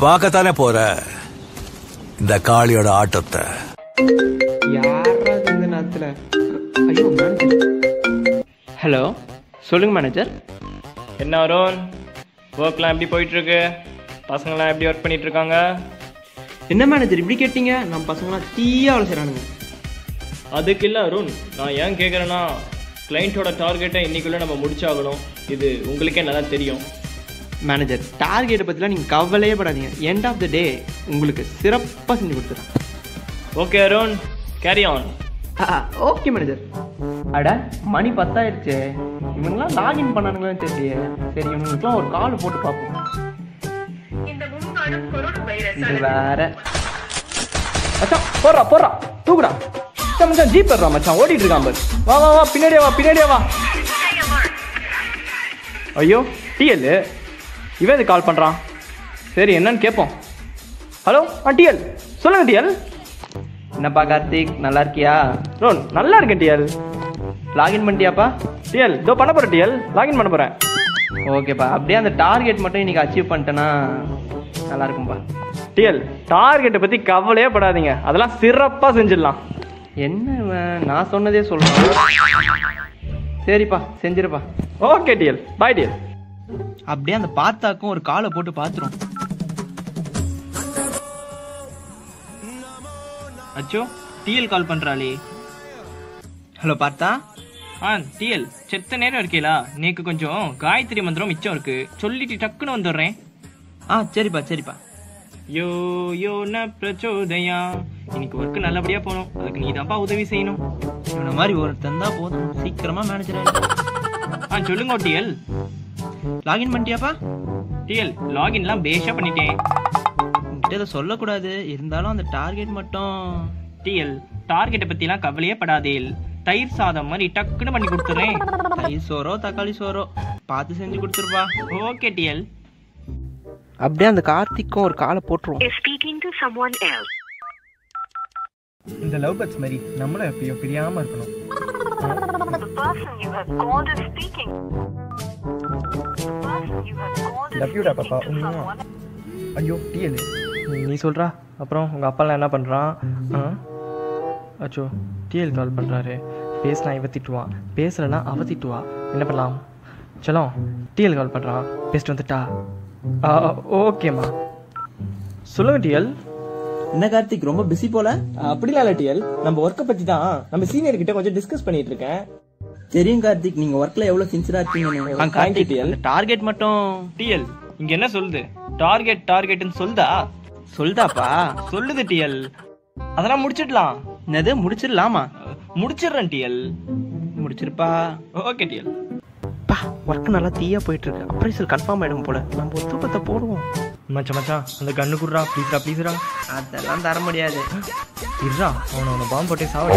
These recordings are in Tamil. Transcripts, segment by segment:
பார்க்கத்தானே போற இந்த காளியோட ஆட்டத்தை யாரா இந்த நேரத்தில் ஐயோ மேனேஜர் ஹலோ சொல்லுங்க மேனேஜர் என்ன அருண் ஒர்க்லாம் எப்படி போயிட்டு இருக்கு பசங்களாம் எப்படி ஒர்க் பண்ணிட்டு இருக்காங்க என்ன மேனேஜர் இப்படி கேட்டீங்க நம்ம பசங்களாம் தீயா வேலை செய்கிறானுங்க அதுக்கு இல்லை அருண் நான் ஏன் கேட்குறேன்னா கிளைண்ட்டோட டார்கெட்டை இன்னைக்குள்ள நம்ம முடிச்சாகணும் இது உங்களுக்கே நல்லா தெரியும் மேனேஜர் டார்கெட்டை பற்றிலாம் நீங்கள் கவலையே படாதீங்க எண்ட் ஆஃப் த டே உங்களுக்கு சிறப்பாக செஞ்சு கொடுத்துறேன் okay Arun carry on okay manager அட மணி பத்தாயிடுச்சு இவங்கெல்லாம் லாகின் பண்ணானுங்களான்னு தெரியலையே சரி இவங்களுக்குலாம் ஒரு கால் போட்டு பார்ப்போம் இது வேற மச்சான் போடுறா போடுறா தூக்குடா மச்சான் மச்சான் ஜீப் ஏறுறா மச்சான் ஓடிட்டு இருக்கான் பாரு வா வா வா பின்னாடியே வா பின்னாடியே வா ஐயோ டிஎல் இவன் இது கால் பண்ணுறான் சரி என்னன்னு கேட்போம் ஹலோ ஆ டிஎல் சொல்லுங்க டிஎல் என்னப்பா கார்த்திக் நல்லா இருக்கியா ரோன் நல்லா இருக்கேன் டிஎல் லாகின் பண்ணிட்டியாப்பா டிஎல் இதோ பண்ண போகிறேன் டிஎல் லாகின் பண்ண போகிறேன் ஓகேப்பா அப்படியே அந்த டார்கெட் மட்டும் இன்னைக்கு அச்சீவ் பண்ணிட்டேன்னா நல்லா இருக்கும்பா டிஎல் டார்கெட்டை பற்றி கவலையே படாதீங்க அதெல்லாம் சிறப்பாக செஞ்சிடலாம் என்ன இவன்? நான் சொன்னதே சொல்றான் சரிப்பா செஞ்சிருப்பா ஓகே டிஎல் பாய் டிஎல் அப்படியே அந்த பார்த்தாக்கும் ஒரு காலை போட்டு பார்த்துரும் அச்சோ டிஎல் கால் பண்றாளே ஹலோ பார்த்தா ஆ டிஎல் செத்த நேரம் இருக்கீங்களா நேக்கு கொஞ்சம் காயத்ரி மந்திரம் மிச்சம் இருக்கு சொல்லிட்டு டக்குன்னு வந்துடுறேன் ஆ சரிப்பா சரிப்பா யோ யோ ந பிரச்சோதயா இன்னைக்கு ஒர்க் நல்லபடியா போகணும் அதுக்கு நீ தான்ப்பா உதவி செய்யணும் இவனை மாதிரி ஒருத்தன் தான் போதும் சீக்கிரமா மேனேஜர் ஆ சொல்லுங்க டிஎல் லாகின் பண்ணிட்டியாப்பா டிஎல் லாகின்லாம் பேஷா பண்ணிட்டேன் உங்ககிட்ட இதை சொல்லக்கூடாது இருந்தாலும் அந்த டார்கெட் மட்டும் டிஎல் டார்கெட்டை பத்திலாம் கவலையே படாதேல் தயிர் சாதம் மாதிரி டக்குன்னு பண்ணி கொடுத்துறேன் தயிர் சோறோ தக்காளி சோறோ பார்த்து செஞ்சு கொடுத்துருப்பா ஓகே டிஎல் அப்படியே அந்த கார்த்திக்கும் ஒரு காலை போட்டுருவோம் is speaking to someone else. இந்த லவ் பேர்ட்ஸ் மாதிரி நம்மளும் எப்பயும் பிரியாம இருக்கணும் The person you have called is speaking. The person you have called is Love you டா speaking பாப்பா. to உம்மா. someone ஐயோ டிஎல் நீ சொல்கிறா அப்புறம் உங்கள் அப்பாலாம் என்ன பண்ணுறான் ஆ அச்சோ டிஎல் கால் பண்ணுறாரு பேசினா இவ திட்டுவான் பேசலைன்னா அவ திட்டுவா என்ன பண்ணலாம் சலோ டிஎல் கால் பண்ணுறான் பேசிட்டு வந்துட்டா ஆ ஓகேம்மா சொல்லுங்க டிஎல் என்ன கார்த்திக் ரொம்ப பிஸி போல அப்படிலாம் இல்லை டிஎல் நம்ம ஒர்க்கை பற்றி தான் நம்ம சீனியர் கிட்ட கொஞ்சம் டிஸ்கஸ் பண்ணிட்டு இருக்கேன் தெரியும் கார்த்திக் நீங்க ஒர்க்ல எவ்வளவு சின்சியரா இருக்கீங்க கார்த்திக், அந்த டார்கெட் மட்டும் டிஎல் இங்க என்ன சொல்லுது டார்கெட் டார்கெட்னு சொல்லுதா சொல்தாப்பா சொல்லுது டிஎல் அதெல்லாம் முடிச்சிடலாம் என்னது முடிச்சிடலாமா முடிச்சிடுறேன் டிஎல் முடிச்சிருப்பா ஓகே டிஎல் பா ஒர்க் நல்லா தீயா போயிட்டு இருக்கு அப்ரைசல் கன்ஃபார்ம் ஆயிடும் போல நம்ம ஒரு தூக்கத்தை போடுவோம் மச்சான் மச்சான் அந்த கண்ணு குடுறா ப்ளீஸ்ரா ப்ளீஸ்ரா அதெல்லாம் தர முடியாது இருடா அவனை அவனை பாம்பு போட்டே சாவடி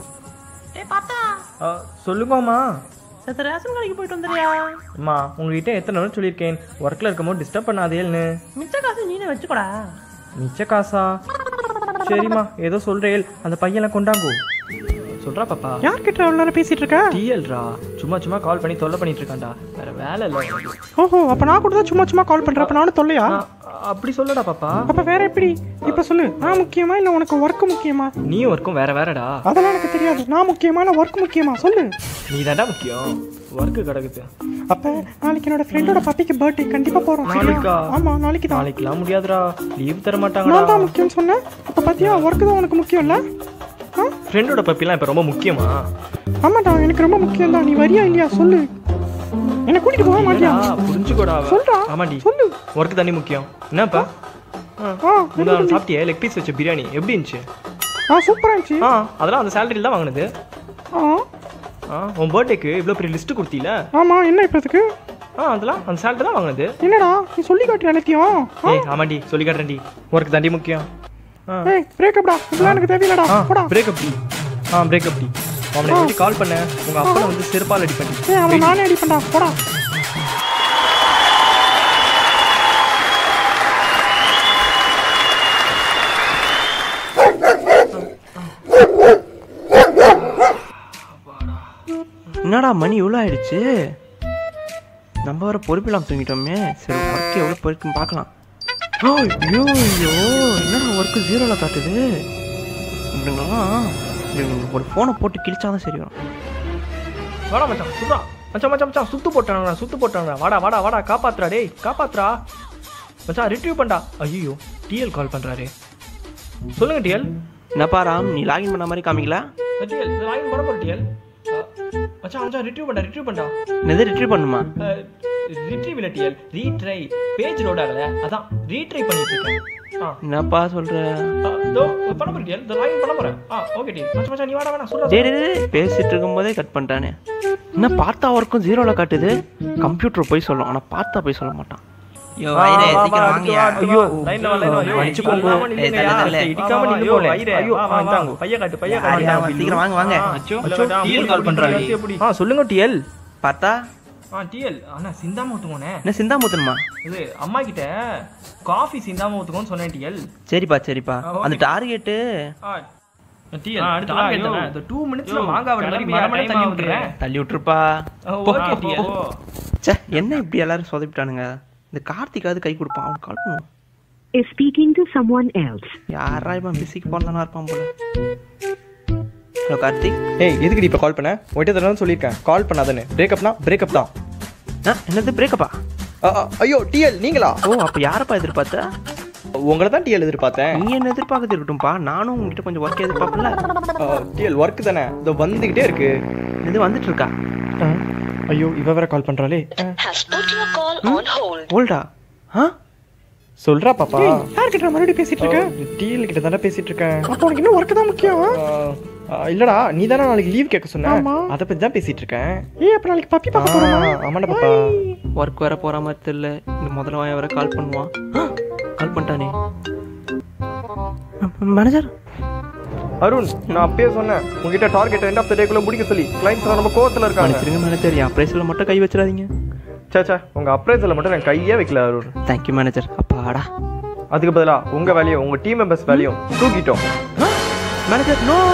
ஆ, சொல்லுங்கம்மா ரேஷன் கடைக்கு போயிட்டு வந்துறியா அம்மா உங்ககிட்ட எத்தனை நாள் சொல்லியிருக்கேன் ஒர்க்கில் இருக்கும்போது டிஸ்டர்ப் பண்ணாதேல்னு மிச்ச காசு நீனே வச்சுக்கூடா மிச்ச காசா சரிம்மா ஏதோ சொல்றேன் அந்த பையனை கொண்டாங்கோ சொல்றா பாப்பா யார்கிட்ட அவ்வளோ நேரம் பேசிட்டு இருக்க டிஎல்ரா சும்மா சும்மா கால் பண்ணி தொல்லை பண்ணிட்டு இருக்கான்டா வேற வேலை இல்லை அவனுக்கு. ஓஹோ அப்ப நான் கூட தான் சும்மா சும்மா கால் பண்றேன் அப்ப நானும் தொல்லையா ஆ, அப்படி சொல்லடா பாப்பா அப்ப வேற எப்படி இப்ப சொல்லு நான் முக்கியமா இல்ல உனக்கு ஒர்க் முக்கியமா நீ ஒர்க்கும் வேற வேறடா அதெல்லாம் எனக்கு தெரியாது நான் முக்கியமா இல்ல ஒர்க் முக்கியமா சொல்லு நீ தாண்டா முக்கியம் ஒர்க்கு கிடக்குது அப்ப நாளைக்கு என்னோட ஃப்ரெண்டோட பப்பிக்கு பர்த்டே கண்டிப்பா போறோம் சரியா? நாளைக்கா? ஆமா நாளைக்கு தான் நாளைக்கெல்லாம் முடியாதுடா லீவ் தர நான் மாட்டாங்கடா தான் முக்கியம்னு சொன்னேன் அப்ப பாத்தியா ஒர்க் தான் உனக்கு முக்கியம் இல்ல ஆ? ஃப்ரெண்டோட பப்பிலாம் இப்போ ரொம்ப முக்கியமா ஆமாடா எனக்கு ரொம்ப முக்கியம் தான் நீ வரியா இல்லையா சொல்லு என்ன கூட்டிட்டு போக மாட்டியா இல்லடா, புரிஞ்சுக்கோடா அவ. சொல்றா. ஆமாடி சொல்லு. ஒர்க்கு தண்ணி முக்கியம் என்னப்பா ஆ முந்தா நாள் சாப்பிட்டியா லெக் பீஸ் வச்ச பிரியாணி எப்படி இருந்துச்சு ஆ சூப்பரா இருந்துச்சு ஆ அதெல்லாம் அந்த சேலரியில் தான் வாங்கினது ஆ ஆ உன் பர்த்டேக்கு இவ்வளோ பெரிய லிஸ்ட்டு கொடுத்தீல ஆமா என்ன இப்ப இதுக்கு ஆ அதெல்லாம் அந்த சேலரி தான் வாங்கினது என்னடா நீ சொல்லி காட்டுற எல்லாத்தையும் ஆ? ஏய் ஆமாண்டி சொல்லி காட்டுறேன்டி ஒர்க்கு தாண்டி முக்கியம் ஆ ஏய் பிரேக்கப்டா இதெல்லாம் எனக்கு தேவையில்லடா ஆ போடா பிரேக்கப் டி ஆ பிரேக்கப் டி அவனை எப்படி கால் பண்ண உங்க அப்பனை வந்து செருப்பால் அடி பண்ணி ஏய் அவன் நானே அடிப்பேன்டா போடா என்னடா மணி இவ்வளோ ஆயிடுச்சு நம்ம வர பொறுப்பில்லாம் தூங்கிட்டோமே சரி ஒர்க் எவ்வளோ பொறுக்குன்னு பார்க்கலாம் ஐயோ ஐயோ என்னடா ஒர்க்கு ஜீரோவில் காட்டுது இப்படிங்களாம் ஒரு ஃபோனை போட்டு கிழிச்சாதான் சரி வரும் வாடா மச்சான் சுடுறா மச்சான் மச்சான் மச்சான் சுத்து போட்டானுடா சுத்து போட்டானுடா வாடா வாடா வாடா காப்பாத்துறா டேய் காப்பாத்துறா மச்சான் ரிட்ரீவ் பண்ணா ஐயோ டிஎல் கால் பண்றாரு சொல்லுங்க டிஎல் என்னப்பா ராம் நீ லாகின் பண்ண மாதிரி காமிக்கல டிஎல் லாகின் பண்ண போற டிஎல் மச்சான் மச்சான் ரிட்ரீவ் பண்ணா ரிட்ரீவ் பண்ணா என்னது ரிட்ரீவ் பண்ணுமா ரிட்ரீவ் இல்ல டிஎல் ரீட்ரை பேஜ் லோட் ஆகல அதான் ரீட்ரை பண்ணிட்டு இருக்கேன் ஆ என்னப்பா சொல்ற ஆ, இதோ பண்ண போறேன் டிஎல் இந்த லாகின் பண்ண போறேன் ஆ ஓகே டிஎல் மச்சான் மச்சான் நீ வாடா வேணா சொல்றா டேய் டேய், டேய், பேசிட்டு இருக்கும்போதே கட் பண்ணிட்டானே என்ன பார்த்தா ஒர்க்கும் ஜீரோவில் காட்டுது கம்ப்யூட்டர் போய் சொல்லும் ஆனால் பார்த்தா போய் சொல்ல மாட்டான் ஐயோ வயிறு சீக்கிரம் வாங்கயா ஐயோ லைன்ல வா லைன்ல வா ஐயோ அடிச்சு போங்க. ஏய், தல, தல. இடிக்காம நின்னு போல ஐயோ வா இந்தாங்க பைய காட்டு பைய காட்டு ஆ, சீக்கிரம் வாங்க வாங்க அச்சோ TL கால் பண்றாரு. ஆ சொல்லுங்க டிஎல் பார்த்தா ஆ டிஎல் அண்ணா சிந்தாம ஊத்துவோனே என்ன சிந்தா முத்தணுமா இது அம்மா கிட்ட காஃபி சிந்தாம ஊத்துவோன்னு சொன்னேன் டிஎல் சரிப்பா சரிப்பா ஆ, okay. அந்த டார்கெட்டு டிஎல் அடுத்து வா ஐயோ இந்த 2 மினிட்ஸ்ல மாங்காய் வர மாதிரி மரமரம் தள்ளி விட்டுறேன் தள்ளி விட்டுருப்பா ஓகே டிஎல் ச்சே என்ன இப்படி எல்லாரும் சொதப்பிட்டானுங்க இந்த கார்த்திகாவது கை கொடுப்பான் அவனுக்கு கால் பண்ணுவோம் is speaking to someone else. யாரா இவன் பிஸிக்கு போனதானா இருப்பான் போல ஹலோ கார்த்திக் ஏய் எதுக்கு இப்போ கால் பண்ண ஒயிட்டே தடவை சொல்லியிருக்கேன் கால் பண்ணாதன்னு பிரேக்கப்னா பிரேக்கப் தான் ஆ என்னது பிரேக்கப்பா அ, அ, ஐயோ டிஎல் நீங்களா ஓ அப்போ யாரப்பா எதிர்பார்த்த உங்களை தான் டிஎல் எதிர்பார்த்தேன் நீ என்ன எதிர்பார்க்கறது இருக்கட்டும்ப்பா நானும் உங்ககிட்ட கொஞ்சம் ஒர்க் எதிர்பார்ப்பல டிஎல் ஒர்க் தானே இதோ வந்துகிட்டே இருக்கு இது வந்துட்டு இருக்கா ஐயோ இவ வேற கால் பண்றாளே Has put your call on hold. ஓல்டா ஆ சொல்றா பாப்பா யார்கிட்ட மறுபடியும் பேசிட்டு இருக்க டிஎல் கிட்ட தானே பேசிட்டு இருக்கேன் அப்போ உனக்கு இன்னும் ஒர்க் தான் முக்கியம் அஹ், அஹ், இல்லடா நீ தானே நாளைக்கு லீவ் கேட்க சொன்ன ஆமா. அதை பத்தி தான் பேசிட்டு இருக்கேன் ஏய் அப்ப நாளைக்கு பப்பி பார்க்க போறோமா ஆ, ஆமாடா பாப்பா ஒர்க் வர போற மாதிரி தெரியல இந்த முதல்ல வாய வர கால் பண்ணுவான் கால் பண்ணிட்டானே மேனேஜர் அருண் நான் அப்பயே சொன்னேன் உங்ககிட்ட டார்கெட் எண்ட் ஆஃப் த டேக்குள்ள முடிக்க சொல்லி கிளைண்ட்ஸ் நம்ம கோவத்துல இருக்காங்க மன்னிச்சிருங்க மேனேஜர் என் அப்ரைஸில் மட்டும் கை வச்சிடாதீங்க சேச்சா உங்க அப்ரைசல்ல மட்டும் நான் கையே வைக்கல அருண் தேங்க்யூ மேனேஜர் அப்பாடா அதுக்கு பதிலா உங்க வேலையும் உங்க டீம் மெம்பர்ஸ் வேலையும் தூக்கிட்டோம் மேனேஜர் நோ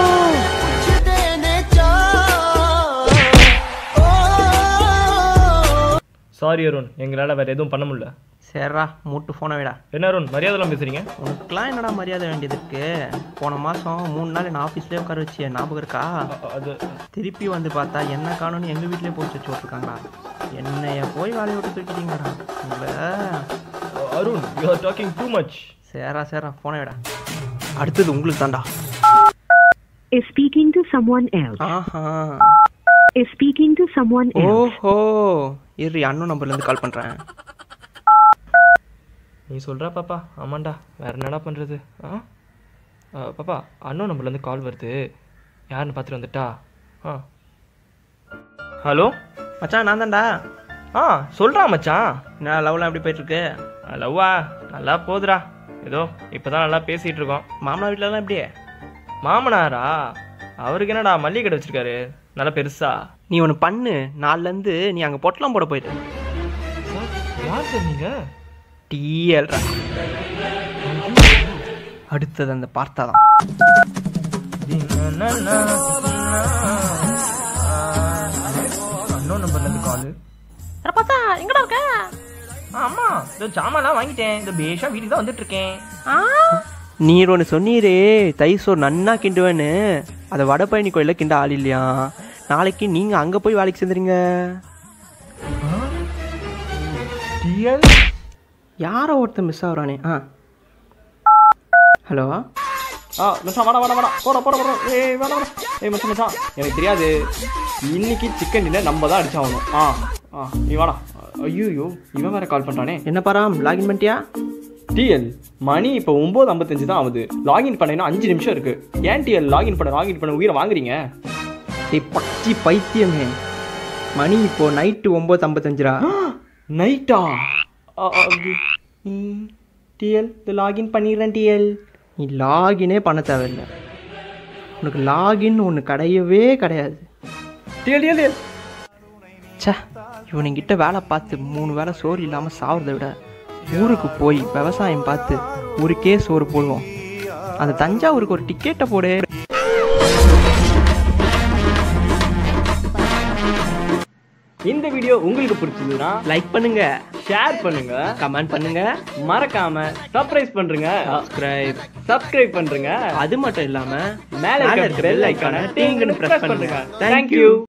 சாரி அருண் எங்களால வேற எதுவும் பண்ண முடியல சரிடா மூட்டு ஃபோனை விடா என்ன அருண் மரியாதைலாம் பேசுறீங்க உனக்குலாம் என்னடா மரியாதை வேண்டியது இருக்கு போன மாதம் மூணு நாள் என்ன ஆஃபீஸ்லேயே உட்கார வச்சிய ஞாபகம் இருக்கா அது திருப்பி வந்து பார்த்தா என்ன காணும்னு எங்கள் வீட்லேயே போட்டு வச்சு விட்ருக்காங்களா என்னைய போய் வேலையை விட்டு தூக்கிட்டீங்கடா உங்களை Arun you are talking too much சேரா சேரா ஃபோனை விடா அடுத்தது உங்களுக்கு தான்டா Is speaking to someone else. Aha Is speaking to someone else. ஓஹோ இரு அண்ணன் நம்பர்லேருந்து கால் பண்ணுறேன் நீ சொல்கிறா பாப்பா ஆமாண்டா வேற என்னடா பண்ணுறது ஆ ஆ, பாப்பா அண்ணன் நம்பர்லேருந்து கால் வருது யாருன்னு பார்த்துட்டு வந்துட்டா ஆ ஹலோ மச்சான் நான் தான்டா ஆ சொல்கிறா மச்சான் என்ன லவ்லாம் எப்படி போயிட்டுருக்கு லவ்வா நல்லா போகுதுடா ஏதோ இப்போ தான் நல்லா பேசிகிட்டு இருக்கோம் மாமனார் வீட்டிலலாம் எப்படி மாமனாரா அவருக்கு என்னடா மல்லிகை கடை வச்சிருக்காரு நல்லா பெருசா நீ ஒன்று பண்ணு நாலுலேருந்து நீ அங்கே பொட்டலாம் போட போயிடு யார் சார் நீங்கள் டிஎல்ரா அடுத்தது அந்த பார்த்தா தான் அண்ணன் நம்பர்லேருந்து காலு பார்த்தா எங்கடா இருக்க ஆமா இந்த சாமான்லாம் வாங்கிட்டேன் இந்த பேஷா வீட்டுக்கு தான் வந்துட்டு இருக்கேன் நீர் ஒன்று சொன்னீரே தைசோர் நன்னா கிண்டுவேன்னு அதை வடபழனி கோயிலில் கிண்ட ஆள் இல்லையா நாளைக்கு நீங்கள் அங்கே போய் வேலைக்கு சேர்ந்துறீங்க டிஎல் யாரோ ஒருத்தன் மிஸ் ஆகுறானே ஆ ஹலோ ஆ மச்சான் வாடா வாடா வாடா போடா போடா போடா ஏய் வாடா வாடா ஏய் மச்சான் மச்சான் எனக்கு தெரியாது இன்னைக்கு சிக்கன் டின்னர் நம்ம தான் அடிச்சாகணும் ஆ ஆ நீ வாடா ஐயோ இவன் வேற கால் பண்ணுறானே என்ன பாராம் லாகின் பண்ணிட்டியா டிஎல் மணி இப்போ ஒம்பது ஐம்பத்தஞ்சு தான் ஆகுது லாகின் பண்ண இன்னும் அஞ்சு நிமிஷம் இருக்கு ஏன் டிஎல் லாகின் பண்ண லாகின் பண்ண உயிரை வாங்குறீங்க ஏய் பச்சி பைத்தியமே மணி இப்போ நைட்டு ஒம்பது ஐம்பத்தஞ்சுரா நைட்டா டிஎல் இது லாகின் பண்ணிடுறேன் டிஎல் நீ லாகினே பண்ண தேவையில்லை உனக்கு லாகின் ஒன்று கிடையவே கிடையாது டிஎல் டிஎல் டிஎல் ச்சே இவனுங்கிட்ட வேலை பார்த்து மூணு வேளை சோறு இல்லாமல் சாவறதை விட ஊருக்கு போய் விவசாயம் பார்த்து ஊருக்கே சோறு போடுவோம் அந்த தஞ்சாவூருக்கு ஒரு டிக்கெட்டை போடு இந்த வீடியோ உங்களுக்கு பிடிச்சதுன்னா லைக் பண்ணுங்க ஷேர் பண்ணுங்க கமெண்ட் பண்ணுங்க மறக்காம சர்ப்ரைஸ் பண்றீங்க சப்ஸ்கிரைப் சப்ஸ்கிரைப் பண்றீங்க அது மட்டும் இல்லாம மேல இருக்க பெல் ஐகானை டிங்னு பிரஸ் பண்ணுங்க Thank தேங்க் you. யூ